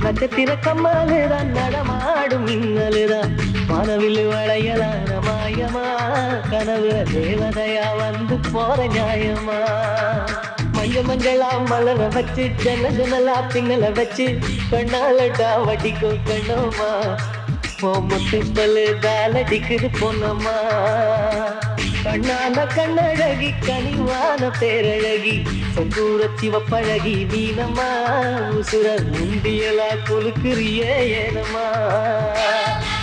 நட்சத்திர கம்மாலுதான் நடமாடும் மின்னலுதான் வானவில் வளையலான மாயமா கனவு தேவதையா வந்து போற நியாயமா மஞ்ச மஞ்சளா மலர வச்சு ஜன ஜனலா பின்னல வச்சு கண்ணாலட்டா வடிக்கோ கண்ணோமா ஓ முத்து பல்லு தாலடிக்குது பொன்னம்மா கண்ணான கண்ணழகி கனிவான பேரழகி செந்தூர சிவப்பழகி நீனம்மா உசுர முண்டியலா குலுக்குறிய ஏனம்மா